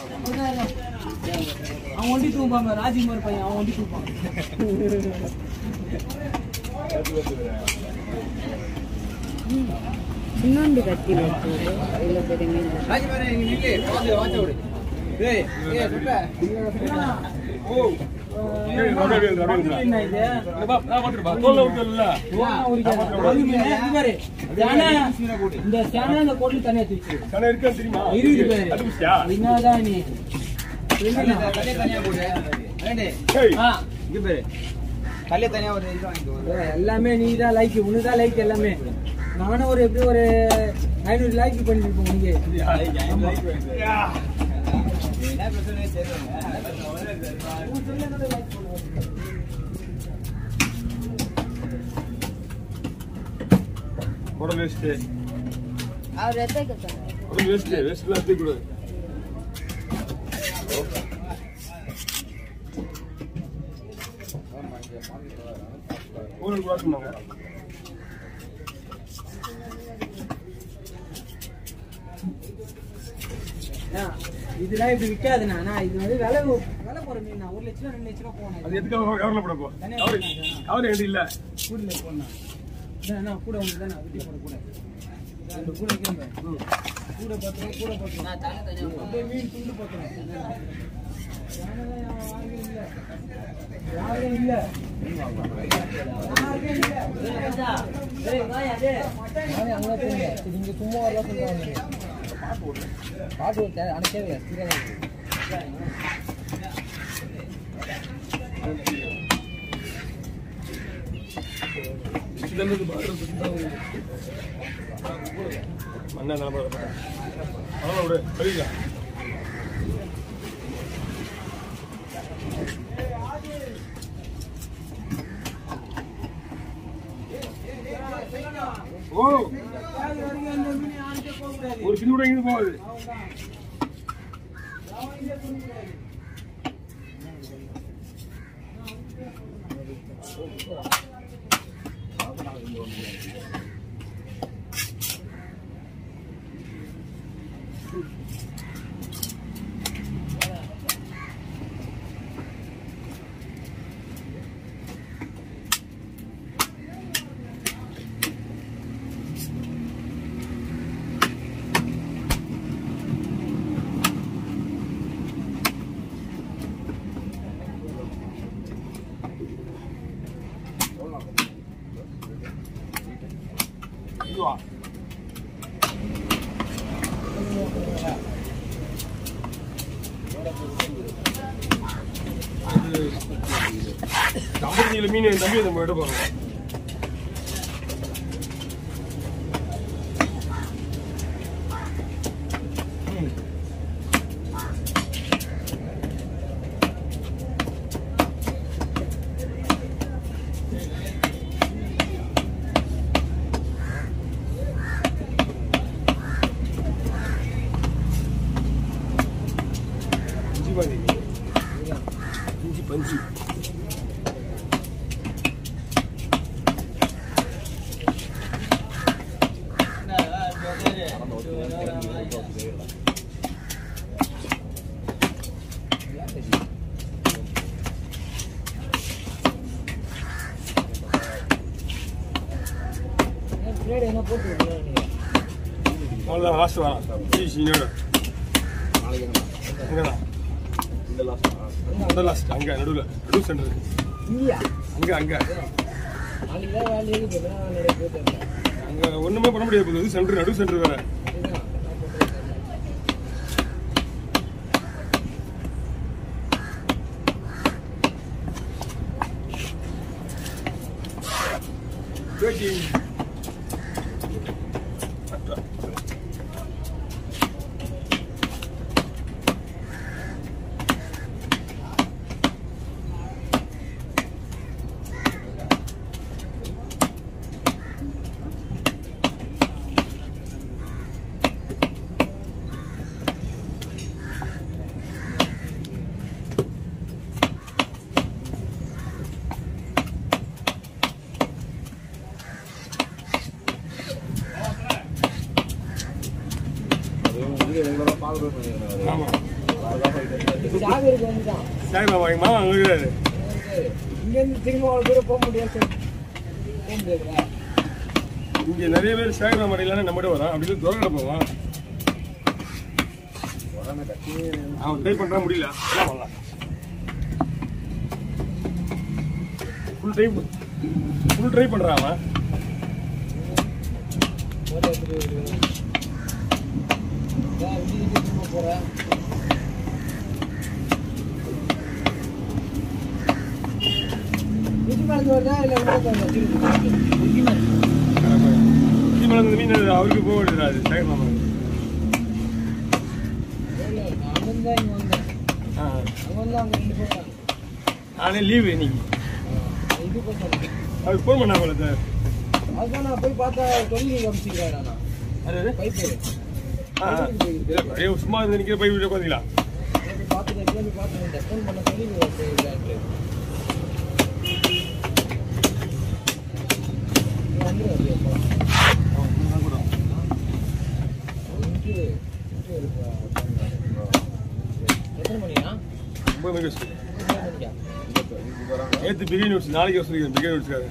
அவன் ஒண்டி தூப்பான் ராஜ்குமார் பையன் அவன் ஒண்டி தூப்பான் இன்னொன்று கத்தி வச்சு இவ்வளோ பெரிய மீன் என்ன இது ஓனா உரிக்காத. பங்கு மீன், இது பாரு. சேனை, இந்த சேனை இந்த கோட்டில் தனியா தூக்கி இருக்குது பாரு என்னதான் நீ ஆ, எல்லாமே நீ தான் லைக் உனதான் லைக் எல்லாமே நானும் ஒரு எப்படி ஒரு ஐநூறு லைக் பண்ணிருப்போம் நீங்க அவர் எத்தனை சொன்னார் ஆ, இதெல்லாம் இப்படி விற்காதுண்ணா நான் இது வந்து விலை விலை போற மீன் ஒரு லட்சம் ரெண்டு லட்சம் போனேன் அது எதுக்காக கவர்ல போட போ கவர் கவர் என்கிட்ட இல்ல கூடல போடணும் இதான் கூட உங்களுக்கு தானே விட்டி போட கூட அந்த கூட வைக்கிறேன் கூட பார்த்துருவோம் கூட பார்த்துருவோம் அப்படியே மீன் துண்டு பார்த்துருவோம் யாரும் இல்ல யாரும் இல்ல அங்க போங்க இங்க சும்மா வரலாம் சொல்றாங்க பாட்டு விட்டேன் ஆனால் கேட்கல சீரியஸாக மண்ணா நிலம அவ்வளோ விடு சரிங்களா ஓ ஒரு கிலோ கூட இங்கே போகுது இதுவா ஐம்பத்தஞ்சில மீன் என் தம்பி நம்ம எடுக்க போறோம் இஞ்சி பாதி இஞ்சி பஞ்சு பிளேட் என்ன போட்டு விடுறீங்க அவ்வளோதான் லாஸ்ட் வரலாம் ஜி சீனோட அங்கதான் இந்த லாஸ்ட் அங்க நடுவில் நடு சென்டர் இங்கேயா அங்க அங்க நாளைக்கு தான் வேலை எழுதி போதும் வேலை போயிட்டு அங்க ஒண்ணுமே பண்ண முடியாது போகுது சென்டர் நடு சென்டர் வேற பேட்டி சாகருக்கு வந்துட்டான் சாய் மாமா எங்க மாமா அங்க இருக்கிறாரு இங்கேருந்து திரும்ப அவ்வளோ தூரம் போக முடியாது சார் போக முடியாதுடா இங்க நிறைய பேர் சாய் மாமா இல்லைன்னா நம்மகிட்ட வரான் அப்படி இல்லை துறக்கடை போவான் அவன் ட்ரை பண்றா முடியல என்ன பண்ணலாம் ஃபுல் ட்ரை ஃபுல் ட்ரை பண்றான் அவன் போதை எடுத்துட்டு வருவேன். இதான் வீட்டுக்கு திரும்ப போறேன் வீட்டு மேலே வருதா இல்லை உள்ள வருதா திருப்பி இந்த மீன் அவருக்கு போக வேண்டியது சாய் மாமா இல்லை நான் அங்கே தான் இங்கே வந்தேன் ஆ அங்கே வந்து அவங்க ரெண்டு பேரும் தான். நானே லீவு இன்னைக்கு இது கொஞ்சம் அவருக்கு ஃபோன் பண்ணாங்களே சார் அதுதான் நான் போய் பார்த்தா தொழில் காமிச்சிக்கிறேன் நான் அது பைப்பு ஆ ஆ. இல்ல, அப்படியே சும்மா இருந்து நிற்கிற போய் வீட்டு உட்காந்துங்களா போய் பார்த்துட்டு போய் பார்த்துட்டு ஃபோன் பண்ண சொல்லி போயிருக்காரு வந்துடுவாரு போகலாம் இன்ட்ரிவியூ இன்ட்ரிவியூ இருக்கா எத்தனை மணியா ஒன்பது மணிக்கு வச்சு எத்தனை மணிக்கா நேற்று பிரியாணி வச்சு நாளைக்கு வச்சு பிரியாணி வச்சுக்காரு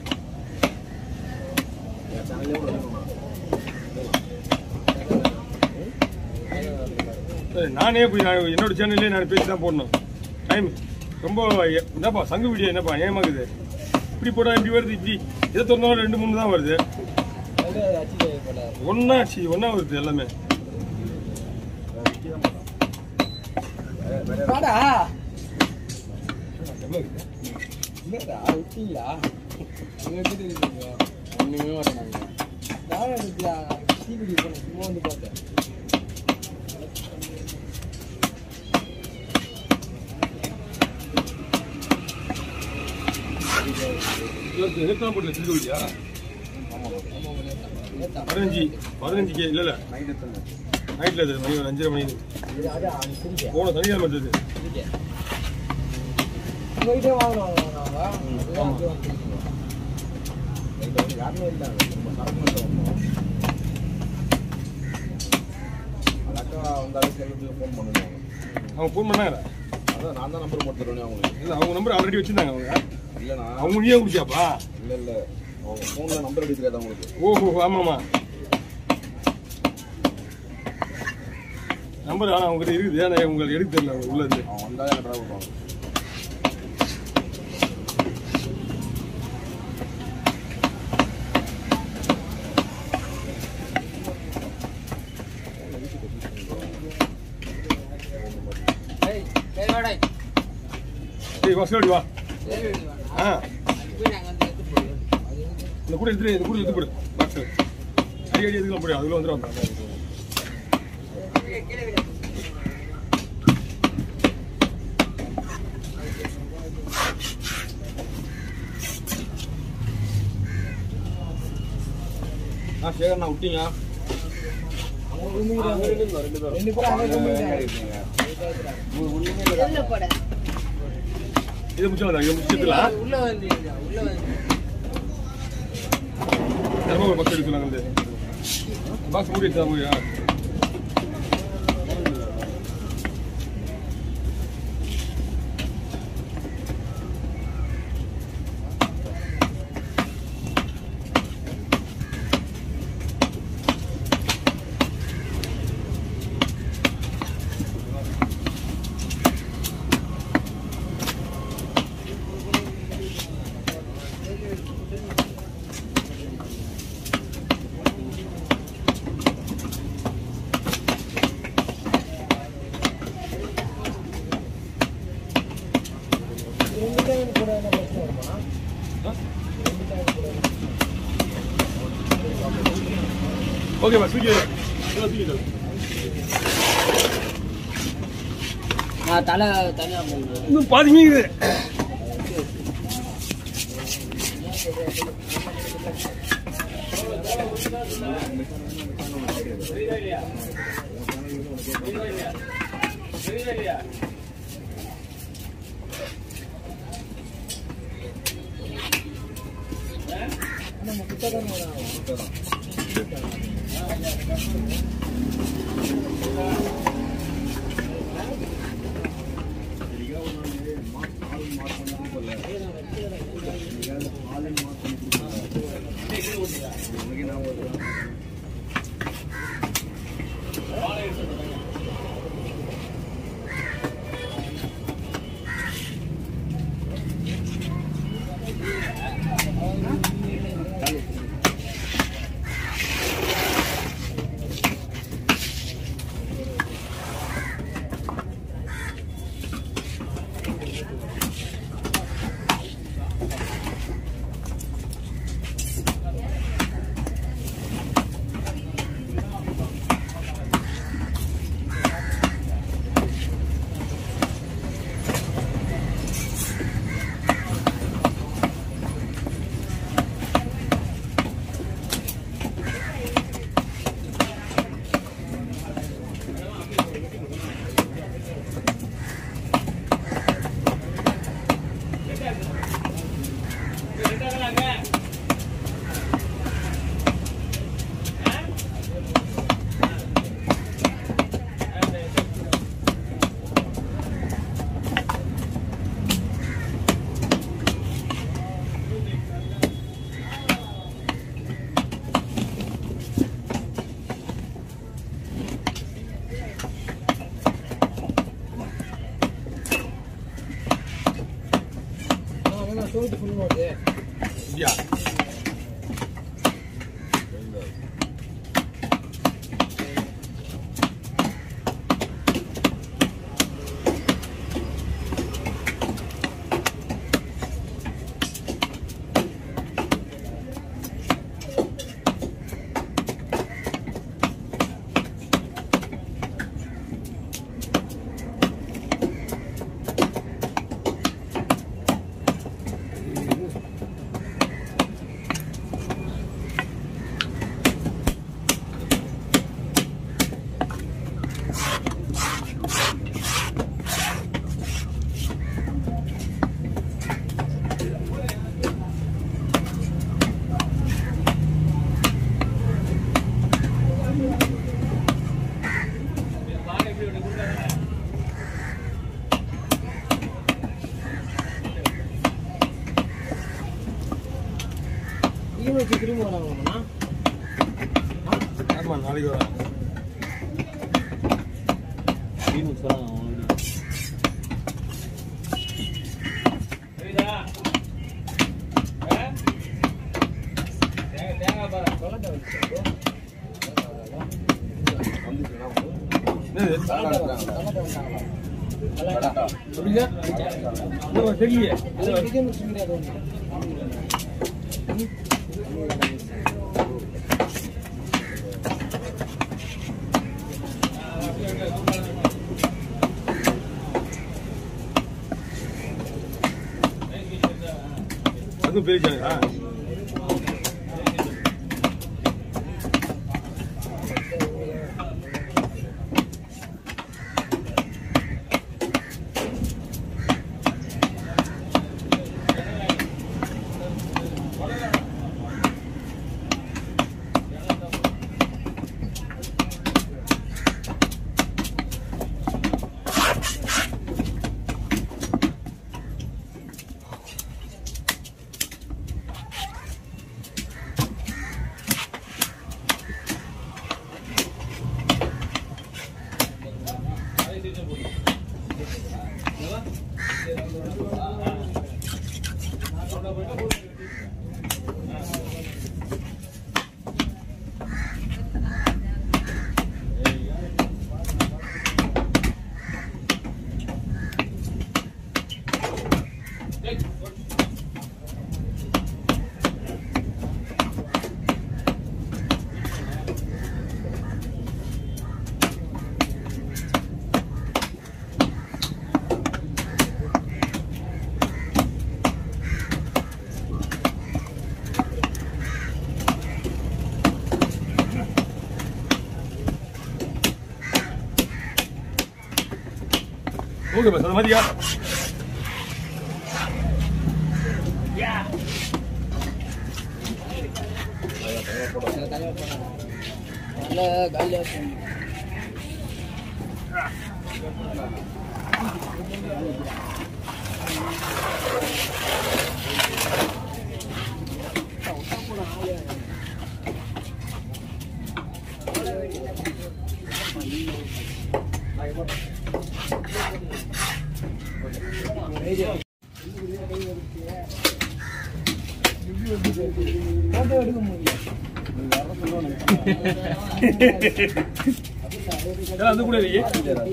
சரி, நானே போய் நான் என்னோட சேனல்லே நான் பேசி தான் போடணும் டைம் ரொம்ப எ- என்னப்பா சங்கு வீடியோ என்னப்பா ஏமாக்குது இப்படி போட்டால் இப்படி வருது இப்படி எதை திறந்தாலும் ரெண்டு மூணு தான் வருது அது அச்சு போல ஒன்றா சி ஒன்றா வருது எல்லாமே வாடா என்னடா விட்டீங்களா அங்கே எடுத்துட்டு இருக்கீங்க ஒன்றுமே வரமாங்க நான் எடுத்தியா டிவி போனேன் சும்மா வந்து பார்த்தேன் நிறுத்தாம போடல திருக்க வீடியா நேத்தா பதினஞ்சு பதினஞ்சு கே இல்லை இல்லை நைட்டில் அது மணி ஒரு அஞ்சரை மணி இது அது அங்கே சிரிக்க போன சனிக்கிழமை இருந்தது சிரிக்க உங்ககிட்டே வாங்கணும் வாங்கினாங்க அதுதான் அப்படியே வந்துருக்கீங்க யாருமே இல்லை அவங்க ஃபோன் பண்ணாங்க அதான் நான் தான் நம்பர் போட்டு தருவேன் அவங்களுக்கு இல்லை அவங்க நம்பர் ஆல்ரெடி வச்சிருந்தாங்க அவங்க இல்லைண்ணா அவங்க நீயே குடிச்சாப்பா இல்லை இல்லை அவங்க ஃபோனில் நம்பர் எடுக்காது அவங்களுக்கு ஓஹோ ஆமாம்மா நம்பர் ஆனால் அவங்ககிட்ட இருக்குது ஆனால் உங்களுக்கு எடுக்க தெரியல அவங்க உள்ள இருந்து அவன் வந்தால் எனக்கு கொடுப்பாங்க ஏய் சரி வாடா சரி வா சரி வா சரி ஆ போய் நாங்கள் வந்து எடுத்து போடுவோம் அது வந்து இந்த கூட எடுத்துட்டு இந்த கூட எடுத்து போடு பாக்ஸில் அடி அடி எடுத்துக்கலாம் போடு அதில் வந்துடும் ஆ சேகர் நான் விட்டீங்க ரெண்டு பேரும் அங்கே கும்பிட்டாங்க. உள்ள போட இதை முடிச்சலாம் இதை முடிச்சுக்கலாம் உள்ள வந்து உள்ள வந்து திரும்ப ஒரு பக்கம் எடுக்கலாம் வந்து பாக்ஸ் மூடி எடுத்தா மூடியா ரெண்டு டைம் கூட என்ன பிரச்சனை வருமா ரெண்டு டைம் கூட ஓகேப்பா தூக்கி வை. இதெல்லாம் தூக்கி வை. நான் தலை தனியாக போடுவேன் இன்னும் பாதி மீங்குது நம்ம புத்தகம் வரும் சொல்லிட்டு ஃபுல் நோட்டு இப்படியா ஈவனுக்கு திரும்ப வராங்கண்ணா ஆமா நாளைக்கு வரேன் என்னது அப்படியா இன்னும் தெரியலையே அதுவும் பெரிய சேனலா ஓகே பஸ் அது மாதிரியா நல்ல காலியாக இருக்கும் போட்டோ எடுக்க முடியல இதெல்லாம் அது கூட இல்லையே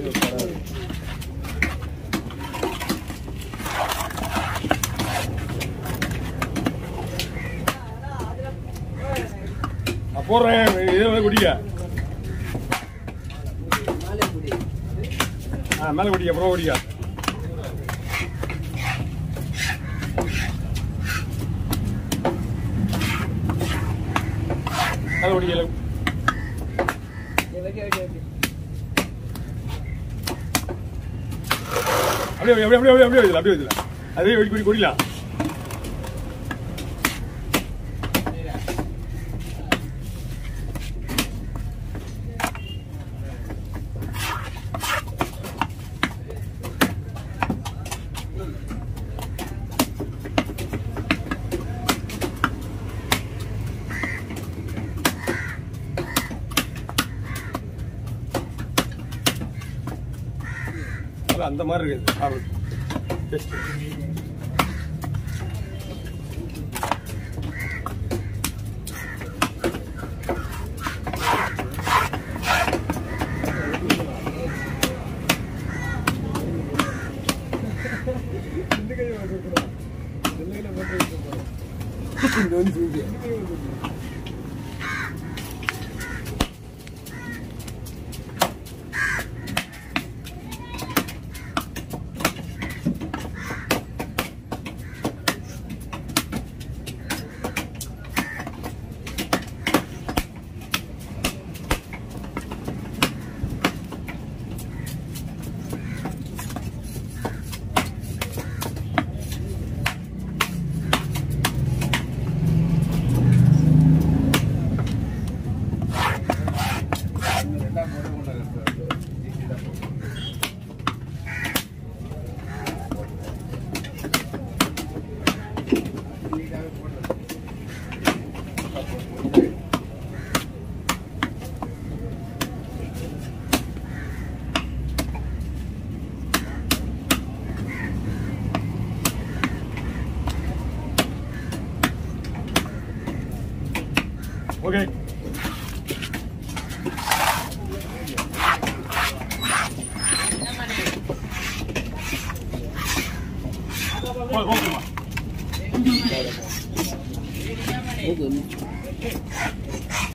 நான் போடுறேன் இதே மாதிரி குடிக்க மேலே குடி ஆ மேலே குடிக்க அப்புறம் குடிக்க மேலே குடிக்கல இதை வைக்க வைக்க வைக்க அப்படியே அப்படியே அப்படியே அப்படியே அப்படியே வைக்கல அப்படியே வைக்கல அதே வெடி குடி குடிக்கலாம் அது அந்த மாதிரி இருக்குது சாப்பிடு. Taste. இன்னொன்னு தூக்கி ஓகே போதுமா ஓகே